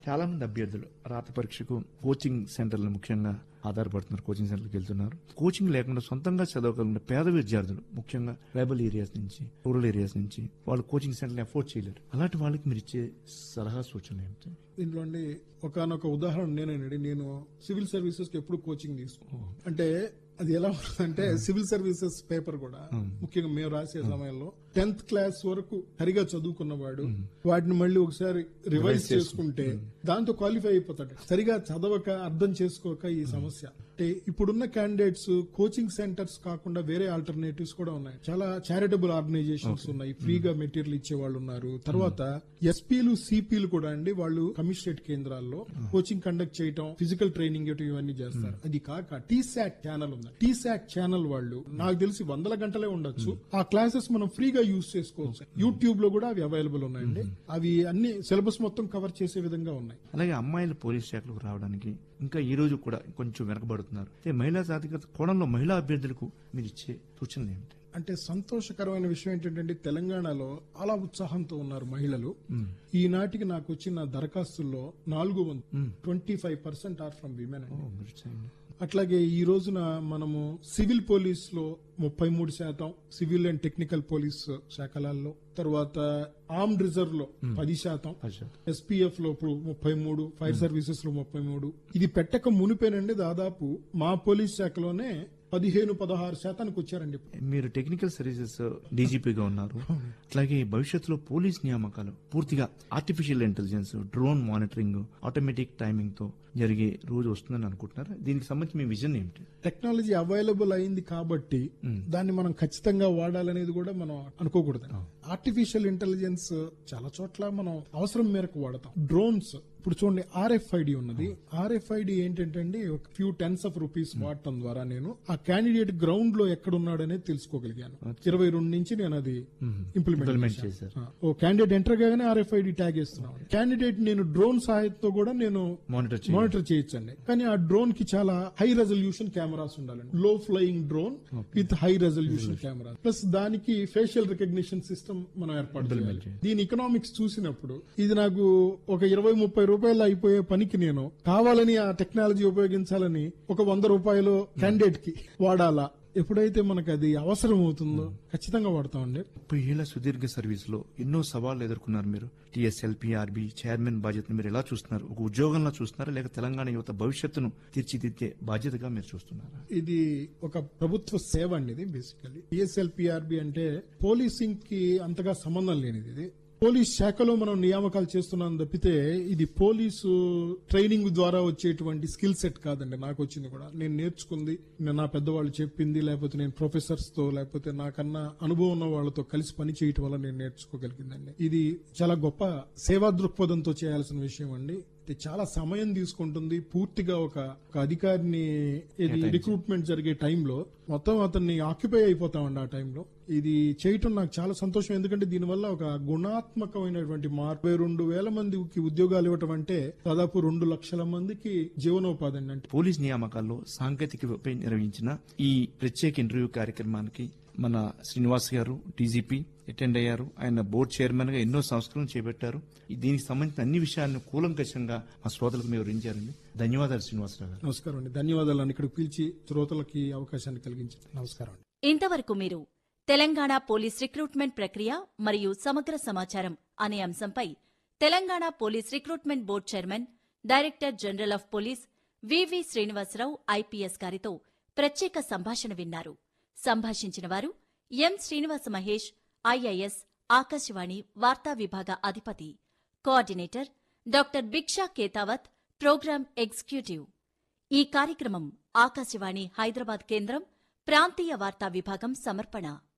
చాలా మంది అభ్యర్థులు రాత పరీక్షకు కోచింగ్ సెంటర్లు ముఖ్యంగా ఆధారపడుతున్నారు కోచింగ్ సెంటర్కి వెళ్తున్నారు కోచింగ్ లేకుండా సొంతంగా చదవగలిగిన పేద విద్యార్థులు ముఖ్యంగా ట్రైబల్ ఏరియాస్ నుంచి రూరల్ ఏరియాస్ నుంచి వాళ్ళు కోచింగ్ సెంటర్ని అఫోర్డ్ చేయలేరు అలాంటి వాళ్ళకి మీరు ఇచ్చే సలహా సూచనలు ఏమిటి దీంట్లో అండి ఒకనొక ఉదాహరణ నేనండి నేను సివిల్ సర్వీసెస్ కి ఎప్పుడు కోచింగ్ తీసుకున్నాను అంటే అది ఎలా ఉంటుందంటే సివిల్ సర్వీసెస్ పేపర్ కూడా ముఖ్యంగా మేము రాసే సమయంలో టెన్త్ క్లాస్ వరకు సరిగా చదువుకున్నవాడు వాటిని మళ్ళీ ఒకసారి రివైజ్ చేసుకుంటే దాంతో క్వాలిఫై అయిపోతాడు సరిగా చదవక అర్థం చేసుకోక ఈ సమస్య అంటే ఇప్పుడున్న క్యాండిడేట్స్ కోచింగ్ సెంటర్స్ కాకుండా వేరే ఆల్టర్నేటివ్స్ కూడా ఉన్నాయి చాలా చారిటబుల్ ఆర్గనైజేషన్స్ ఉన్నాయి ఫ్రీగా మెటీరియల్ ఇచ్చే వాళ్ళు ఉన్నారు తర్వాత ఎస్పీలు సిపిలు కూడా అండి వాళ్ళు కమిషనరేట్ కేంద్రాల్లో కోచింగ్ కండక్ట్ చేయటం ఫిజికల్ ట్రైనింగ్ ఇవ్వటం ఇవన్నీ చేస్తారు అది కాక టీ శాట్ ఛానల్ ఉంది టీ శాట్ ఛానల్ వాళ్ళు నాకు తెలిసి వందల గంటలే ఉండొచ్చు ఆ క్లాసెస్ మనం ఫ్రీగా యూజ్ చేసుకోవచ్చు యూట్యూబ్ లో కూడా అవి అవైలబుల్ ఉన్నాయండి అవి అన్ని సిలబస్ మొత్తం కవర్ చేసే విధంగా ఉన్నాయి అలాగే అమ్మాయిలు పోలీస్ శాఖలకు రావడానికి ఇంకా ఈ రోజు కూడా కొంచెం వెనకబడుతున్నారు అయితే మహిళా సాధికారత కోణంలో మహిళా అభ్యర్థులకు మీరు ఇచ్చే సూచనలు ఏమిటి అంటే సంతోషకరమైన విషయం ఏంటంటే తెలంగాణలో చాలా ఉత్సాహంతో ఉన్నారు మహిళలు ఈనాటికి నాకు వచ్చిన దరఖాస్తుల్లో నాలుగు వంద twenty five percent are from women ఓ, మీరు చేయండి. అట్లాగే ఈ రోజున మనము సివిల్ పోలీస్ లో ముప్పై మూడు శాతం సివిల్ అండ్ టెక్నికల్ పోలీస్ శాఖలలో తర్వాత ఆర్మ్డ్ రిజర్వ్ లో పది శాతం అచ్చా. ఎస్పీఎఫ్ లో ఇప్పుడు ముప్పై మూడు ఫైర్ సర్వీసెస్ లో ముప్పై మూడు ఇది పెట్టక మునిపేనండి దాదాపు మా పోలీస్ శాఖలోనే పదిహేను పదహారు శాతానికి వచ్చారండి మీరు టెక్నికల్ సర్వీసెస్ డీజీపీగా ఉన్నారు అట్లాగే భవిష్యత్తులో పోలీస్ నియామకాలు పూర్తిగా artificial intelligence drone monitoring automatic timing తో జరిగే రోజు వస్తుందని అనుకుంటున్నారా దీనికి సంబంధించి మీ విజన్ ఏమిటి టెక్నాలజీ అవైలబుల్ అయింది కాబట్టి దాన్ని మనం ఖచ్చితంగా వాడాలనేది కూడా మనం అనుకోకూడదు ఆర్టిఫిషియల్ ఇంటెలిజెన్స్ చాలా చోట్ల మనం అవసరం మేరకు వాడతాం డ్రోన్స్ ఇప్పుడు చూడండి ఆర్ఎఫ్ఐడి ఉన్నది ఆర్ఎఫ్ఐడి ఏంటంటే అండి ఒక ఫ్యూ టెన్స్ ఆఫ్ రూపీస్ వాడటం ద్వారా నేను ఆ క్యాండిడేట్ గ్రౌండ్ లో ఎక్కడ ఉన్నాడనేది తెలుసుకోగలిగాను ఇరవై రెండు నుంచి నేను అది Implement ఇంప్లిమెంట్ చేశారు. చేశాను ఓ క్యాండిడేట్ ఎంటర్ కాగానే ఆర్ఎఫ్ఐడి ట్యాగ్ ఇస్తున్నాను క్యాండిడేట్ నేను డ్రోన్ సహాయంతో కూడా నేను మానిటర్ చేయాలి మానిటర్ చేయొచ్చండి కానీ ఆ డ్రోన్ కి చాలా హై రెజల్యూషన్ కెమెరాస్ ఉండాలండి low flying drone with high resolution camera plus దానికి ఫేషియల్ రికగ్నిషన్ సిస్టమ్ మనం ఏర్పాటు చేయాలి దీని ఎకనామిక్స్ చూసినప్పుడు ఇది నాకు ఒక ఇరవై ముప్పై రూపాయలు అయిపోయే పనికి నేను కావాలని ఆ టెక్నాలజీ ఉపయోగించాలని ఒక వంద రూపాయలు క్యాండిడేట్ కి వాడాలా ఎప్పుడైతే మనకు అది అవసరం అవుతుందో ఖచ్చితంగా వాడతామండి ముప్పై ఏళ్ల సుదీర్ఘ సర్వీస్ లో ఎన్నో సవాళ్లు ఎదుర్కొన్నారు మీరు టీఎస్ఎల్ పిఆర్బి చైర్మన్ బాధ్యతను మీరు ఎలా చూస్తున్నారు ఒక ఉద్యోగంలో చూస్తున్నారా లేక తెలంగాణ యువత భవిష్యత్తును తీర్చిదిద్దే బాధ్యతగా మీరు చూస్తున్నారా ఇది ఒక ప్రభుత్వ సేవ అండి ఇది బేసికలీ పిఎస్ఎల్ పిఆర్బి అంటే పోలీసింగ్ కి అంతగా సంబంధం లేనిది ఇది పోలీస్ శాఖలో మనం నియామకాలు చేస్తున్నాం తప్పితే ఇది పోలీసు ట్రైనింగ్ ద్వారా వచ్చేటువంటి స్కిల్ సెట్ కాదండి నాకు వచ్చింది కూడా నేను నేర్చుకుంది నేను నా పెద్దవాళ్ళు చెప్పింది లేకపోతే నేను ప్రొఫెసర్స్ తో లేకపోతే నాకన్నా అనుభవం ఉన్న వాళ్ళతో కలిసి పని చేయటం వల్ల నేను నేర్చుకోగలిగిందండి ఇది చాలా గొప్ప సేవా దృక్పథంతో చేయాల్సిన విషయం అండి ఇది చాలా సమయం తీసుకుంటుంది పూర్తిగా ఒక ఒక అధికారిని ఇది రిక్రూట్మెంట్ జరిగే టైంలో మొత్తం అతన్ని ఆక్యుపై అయిపోతామండి ఆ టైంలో ఇది చేయటం నాకు చాలా సంతోషం ఎందుకంటే దీనివల్ల ఒక గుణాత్మకమైనటువంటి మార్పు రెండు వేల మందికి ఉద్యోగాలు ఇవ్వటం అంటే దాదాపు రెండు లక్షల మందికి జీవనోపాధి అండి అంటే పోలీస్ నియామకాల్లో సాంకేతికపై నిర్వహించిన ఈ ప్రత్యేక ఇంటర్వ్యూ కార్యక్రమానికి మన శ్రీనివాస్ గారు డీజీపీ అటెండ్ అయ్యారు ఆయన బోర్డు చైర్మన్ గా ఎన్నో సంస్కరణలు చేపట్టారు ఈ దీనికి సంబంధించిన అన్ని విషయాలను కూలంకషంగా మా శ్రోతలకు మీరు వివరించారండి ధన్యవాదాలు శ్రీనివాసరావు గారు నమస్కారం అండి ధన్యవాదాలు అండి ఇక్కడికి పిలిచి శ్రోతలకి అవకాశాన్ని కలిగించారు నమస్కారం అండి ఇంతవరకు మీరు తెలంగాణ పోలీస్ రిక్రూట్మెంట్ ప్రక్రియ మరియు సమగ్ర సమాచారం అనే అంశంపై Telangana police recruitment board chairman director general of police VV Srinivasarao IPS గారితో ప్రత్యేక సంభాషణ విన్నారు సంభాషించిన వారు ఎం శ్రీనివాస మహేష్ ఐఐఎస్ ఆకాశవాణి వార్తా విభాగ అధిపతి coordinator doctor Bhiksha Ketavath program executive ఈ కార్యక్రమం ఆకాశవాణి హైదరాబాద్ కేంద్రం ప్రాంతీయ వార్తా విభాగం సమర్పణ